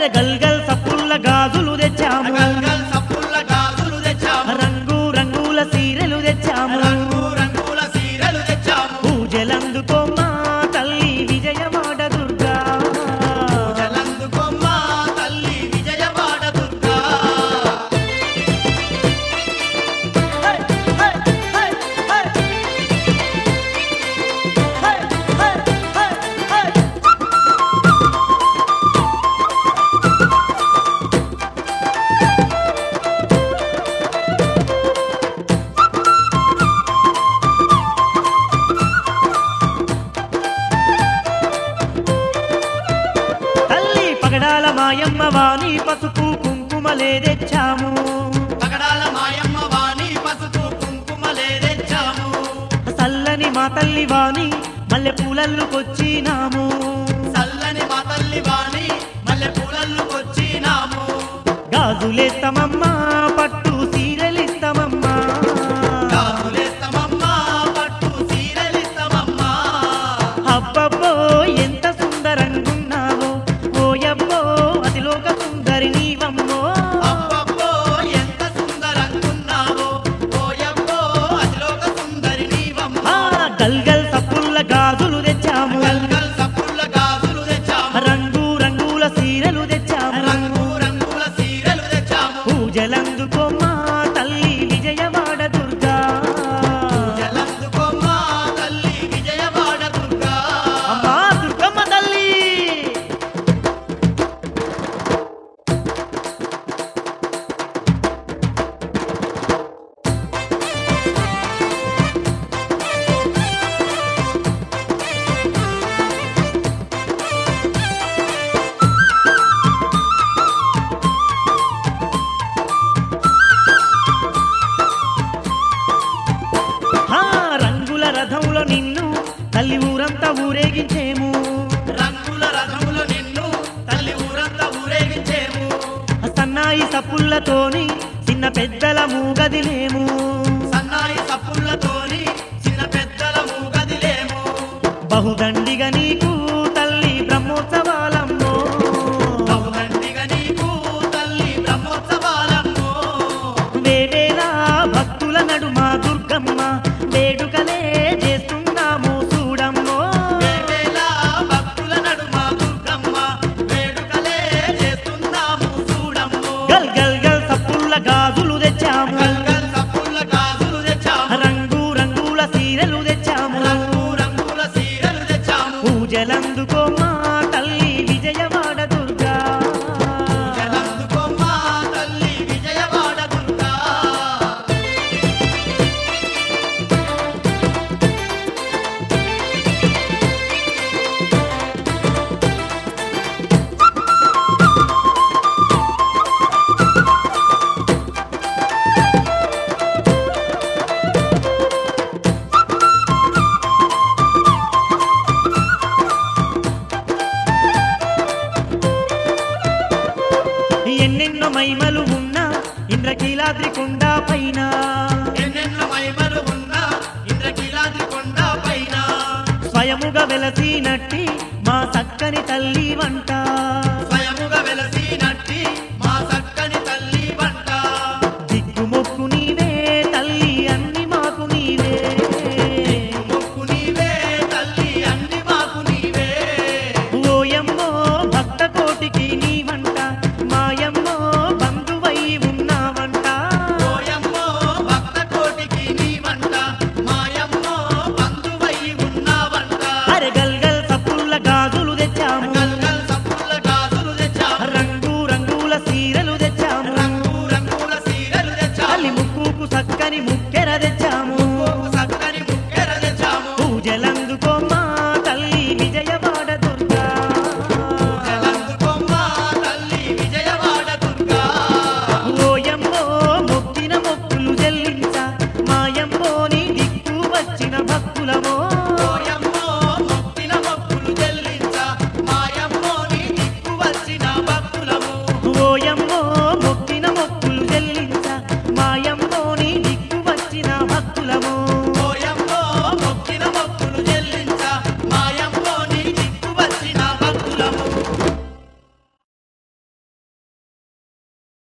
అరే గల్గల్ సప్పుల్ల గాజులు తెచ్చాము గల్గల్ సప్పుల్ల గాజులు తెచ్చాము రంగు రంగుల సీరెలు తెచ్చాము రంగు రంగుల సీరలు తెచ్చాము పూజలందుకోమా తల్లి విజయవాడ దుర్గా జలందుకొమ్మ తల్లి విజయవాడ దుర్గా తల్లి పగడాల మాయమ్మ వాణి పసుపు కుంకుమలే తెచ్చాము పగడాల మాయమ్మ వాణి పసుపు కుంకుమలే తెచ్చాము చల్లని మా తల్లి వాణి మల్లె పూలల్లుకొచ్చినాము చల్లని మా తల్లి వాణి మల్లె పూలల్లుకొచ్చినాము గాజులేత్తమమ్మా పట్టు సీరెలిస్తమమ్మా గాజులేస్తామమ్మా పట్టు సీరలిస్తామమ్మా అబ్బబ్బో ఎంత సుందరంగున్నావో ఓయబ్బో అతిలోక సుందరి నీవమ్మో అబ్బబ్బో ఎంత సుందరంగున్నావో ఓయబ్బో అతిలోక సుందరి నీవమ్మ ఆ గల్గల్ సప్పుల్ల గాజులు తెచ్చాము గల్గల్ సప్పుల్ల గాజులు తెచ్చాము రంగు రంగుల సీరెలు తెచ్చాము రంగు రంగుల సీరలు తెచ్చాము పూజలందుకోమా తల్లి విజయవాడ దుర్గా జలందుకోమ్మా తల్లి విజయవాడ దుర్గా అమ్మా దుర్గమ్మ తల్లి ఆ రంగుల రథంలో నిన్ను తల్లి ఊరంతా ఊరేగించేము రంగుల రథములు నిన్ను తల్లి ఊరంతా ఊరేగించేము సన్నాయి సప్పుల్లతోని చిన్న పెద్దల మూగదిలేము సన్నాయి సప్పులతోని చిన్న పెద్దల మూగదిలేము బహుదండిగా నీకు తల్లి బ్రహ్మోత్సవాలమ్మో బహుదండిగా నీకు తల్లి బ్రహ్మోత్సవాలమ్మో వేవేలా భక్తుల నడుమ దుర్గమ్మ వేడుకలే చేస్తున్నాము చూడమ్మో వేవేల భక్తుల నడుమ దుర్గమ్మ వేడుకలే చేస్తున్నాము చూడమ్ము గల్ గల్ గల్ సప్పుల్ల గాజులు తెచ్చాము గల్గల్ సప్పుల గాజులు తెచ్చాము రంగు రంగుల సీరెలు తెచ్చాము రంగు రంగుల సీరలు తెచ్చాము పూజలందుకోమా తల్లి విజయవాడ దుర్గా జలందుకోమ్మా తల్లి విజయవాడ దుర్గా ఎన్నెన్నో మైమలు ఉన్న ఇంద్రకీలాద్రి కొండ పైన ఎన్నెన్నో మహిమలు ఉన్న ఇంద్రకీలాద్రి కొండ పైన స్వయముగా వెలసినట్టి మా చక్కని తల్లి